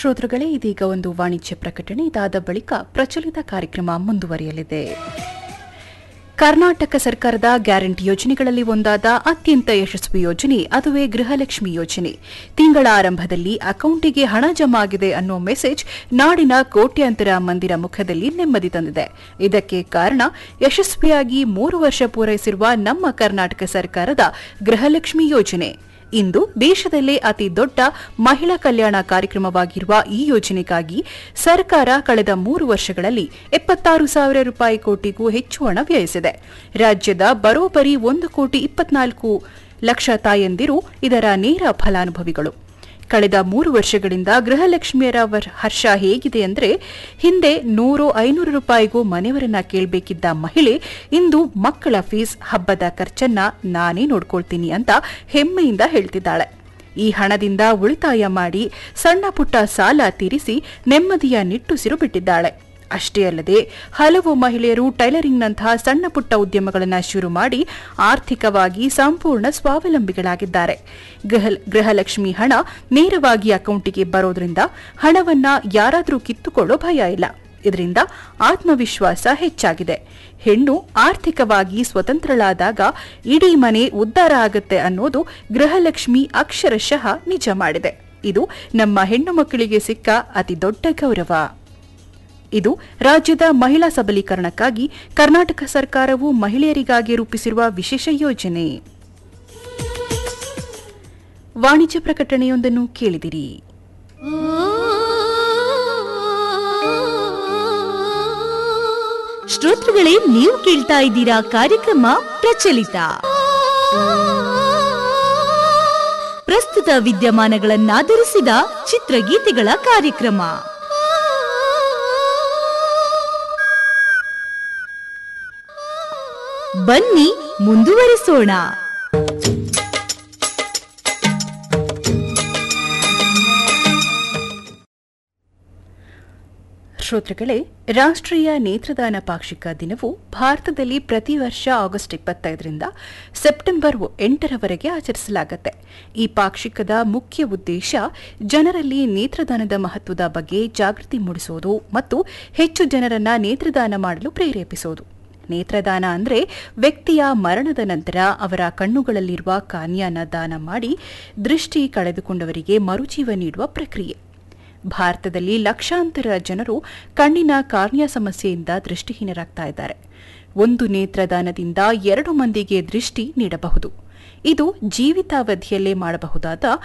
ಶ್ರೋತೃಗಳೇ ಇದೀಗ ಒಂದು ವಾಣಿಜ್ಯ ಪ್ರಕಟಣೆ ಇದಾದ ಬಳಿಕ ಪ್ರಚಲಿತ ಕಾರ್ಯಕ್ರಮ ಮುಂದುವರಿಯಲಿದೆ ಕರ್ನಾಟಕ ಸರ್ಕಾರದ ಗ್ಯಾರಂಟಿ ಯೋಜನೆಗಳಲ್ಲಿ ಒಂದಾದ ಅತ್ಯಂತ ಯಶಸ್ವಿ ಯೋಜನೆ ಅದುವೇ ಗೃಹಲಕ್ಷ್ಮಿ ಯೋಜನೆ ತಿಂಗಳ ಆರಂಭದಲ್ಲಿ ಅಕೌಂಟಿಗೆ ಹಣ ಜಮಾ ಆಗಿದೆ ಅನ್ನೋ ಮೆಸೇಜ್ ನಾಡಿನ ಕೋಟ್ಯಾಂತರ ಮಂದಿರ ಮುಖದಲ್ಲಿ ನೆಮ್ಮದಿ ತಂದಿದೆ ಇದಕ್ಕೆ ಕಾರಣ ಯಶಸ್ವಿಯಾಗಿ ಮೂರು ವರ್ಷ ಪೂರೈಸಿರುವ ನಮ್ಮ ಕರ್ನಾಟಕ ಸರ್ಕಾರದ ಗೃಹಲಕ್ಷ್ಮಿ ಯೋಜನೆ ಇಂದು ದೇಶದಲ್ಲೇ ಅತಿ ದೊಡ್ಡ ಮಹಿಳಾ ಕಲ್ಯಾಣ ಕಾರ್ಯಕ್ರಮವಾಗಿರುವ ಈ ಯೋಜನೆಗಾಗಿ ಸರ್ಕಾರ ಕಳೆದ ಮೂರು ವರ್ಷಗಳಲ್ಲಿ ಎಪ್ಪತ್ತಾರು ಸಾವಿರ ರೂಪಾಯಿ ಕೋಟಿಗೂ ಹೆಚ್ಚು ಹಣ ವ್ಯಯಿಸಿದೆ ರಾಜ್ಯದ ಬರೋಬ್ಬರಿ ಒಂದು ಕೋಟಿ ಇಪ್ಪತ್ನಾಲ್ಕು ಲಕ್ಷ ತಾಯಂದಿರು ಇದರ ನೇರ ಫಲಾನುಭವಿಗಳು ಕಳೆದ ಮೂರು ವರ್ಷಗಳಿಂದ ಗೃಹಲಕ್ಷ್ಮಿಯರ ವರ್- ಹರ್ಷ ಹೇಗಿದೆ ಅಂದರೆ ಹಿಂದೆ ನೂರು ಐನೂರು ರೂಪಾಯಿಗೂ ಮನೆಯವರನ್ನ ಕೇಳಬೇಕಿದ್ದ ಮಹಿಳೆ ಇಂದು ಮಕ್ಕಳ ಫೀಸ್ ಹಬ್ಬದ ಖರ್ಚನ್ನ ನಾನೇ ನೋಡ್ಕೊಳ್ತೀನಿ ಅಂತ ಹೆಮ್ಮೆಯಿಂದ ಹೇಳ್ತಿದ್ದಾಳೆ ಈ ಹಣದಿಂದ ಉಳಿತಾಯ ಮಾಡಿ ಸಣ್ಣ ಪುಟ್ಟ ಸಾಲ ತೀರಿಸಿ ನೆಮ್ಮದಿಯ ನಿಟ್ಟುಸಿರು ಬಿಟ್ಟಿದ್ದಾಳೆ ಅಷ್ಟೇ ಅಲ್ಲದೆ ಹಲವು ಮಹಿಳೆಯರು ಟೈಲರಿಂಗ್ನಂತಹ ಸಣ್ಣ ಪುಟ್ಟ ಉದ್ಯಮಗಳನ್ನು ಶುರು ಮಾಡಿ ಆರ್ಥಿಕವಾಗಿ ಸಂಪೂರ್ಣ ಸ್ವಾವಲಂಬಿಗಳಾಗಿದ್ದಾರೆ ಗೃಹ ಗೃಹಲಕ್ಷ್ಮಿ ಹಣ ನೇರವಾಗಿ ಅಕೌಂಟಿಗೆ ಬರೋದ್ರಿಂದ ಹಣವನ್ನ ಯಾರಾದರೂ ಕಿತ್ತುಕೊಳ್ಳೋ ಭಯ ಇಲ್ಲ ಇದರಿಂದ ಆತ್ಮವಿಶ್ವಾಸ ಹೆಚ್ಚಾಗಿದೆ ಹೆಣ್ಣು ಆರ್ಥಿಕವಾಗಿ ಸ್ವತಂತ್ರಳಾದಾಗ ಇಡೀ ಮನೆ ಉದ್ಧಾರ ಆಗುತ್ತೆ ಅನ್ನೋದು ಗೃಹಲಕ್ಷ್ಮಿ ಅಕ್ಷರಶಃ ನಿಜ ಮಾಡಿದೆ ಇದು ನಮ್ಮ ಹೆಣ್ಣು ಮಕ್ಕಳಿಗೆ ಸಿಕ್ಕ ಅತಿ ದೊಡ್ಡ ಗೌರವ ಇದು ರಾಜ್ಯದ ಮಹಿಳಾ ಸಬಲೀಕರಣಕ್ಕಾಗಿ ಕರ್ನಾಟಕ ಸರ್ಕಾರವು ಮಹಿಳೆಯರಿಗಾಗಿ ರೂಪಿಸಿರುವ ವಿಶೇಷ ಯೋಜನೆ ವಾಣಿಜ್ಯ ಪ್ರಕಟಣೆಯೊಂದನ್ನು ಕೇಳಿದಿರಿ ಶ್ರೋತೃಗಳೇ ನೀವು ಕೇಳ್ತಾ ಇದ್ದೀರಾ ಕಾರ್ಯಕ್ರಮ ಪ್ರಚಲಿತ ಪ್ರಸ್ತುತ ವಿದ್ಯಮಾನಗಳನ್ನಾಧರಿಸಿದ ಚಿತ್ರಗೀತೆಗಳ ಕಾರ್ಯಕ್ರಮ ಬನ್ನಿ ಮುಂದುವರಿಸೋಣ ಶ್ರೋತೃಗಳೇ ರಾಷ್ಟ್ರೀಯ ನೇತ್ರದಾನ ಪಾಕ್ಷಿಕ ದಿನವು ಭಾರತದಲ್ಲಿ ಪ್ರತಿ ವರ್ಷ ಆಗಸ್ಟ್ ಇಪ್ಪತ್ತೈದರಿಂದ ಸೆಪ್ಟೆಂಬರ್ ಎಂಟರವರೆಗೆ ಆಚರಿಸಲಾಗುತ್ತೆ ಈ ಪಾಕ್ಷಿಕದ ಮುಖ್ಯ ಉದ್ದೇಶ ಜನರಲ್ಲಿ ನೇತ್ರದಾನದ ಮಹತ್ವದ ಬಗ್ಗೆ ಜಾಗೃತಿ ಮೂಡಿಸುವುದು ಮತ್ತು ಹೆಚ್ಚು ಜನರನ್ನ ನೇತ್ರದಾನ ಮಾಡಲು ಪ್ರೇರೇಪಿಸುವುದು ನೇತ್ರದಾನ ಅಂದರೆ ವ್ಯಕ್ತಿಯ ಮರಣದ ನಂತರ ಅವರ ಕಣ್ಣುಗಳಲ್ಲಿರುವ ಕಾನ್ಯಾನ ದಾನ ಮಾಡಿ ದೃಷ್ಟಿ ಕಳೆದುಕೊಂಡವರಿಗೆ ಮರುಜೀವ ನೀಡುವ ಪ್ರಕ್ರಿಯೆ ಭಾರತದಲ್ಲಿ ಲಕ್ಷಾಂತರ ಜನರು ಕಣ್ಣಿನ ಕಾರ್ನಿಯ ಸಮಸ್ಯೆಯಿಂದ ದೃಷ್ಟಿಹೀನರಾಗ್ತಾ ಇದ್ದಾರೆ ಒಂದು ನೇತ್ರದಾನದಿಂದ ಎರಡು ಮಂದಿಗೆ ದೃಷ್ಟಿ ನೀಡಬಹುದು ಇದು ಜೀವಿತಾವಧಿಯಲ್ಲೇ ಮಾಡಬಹುದಾದ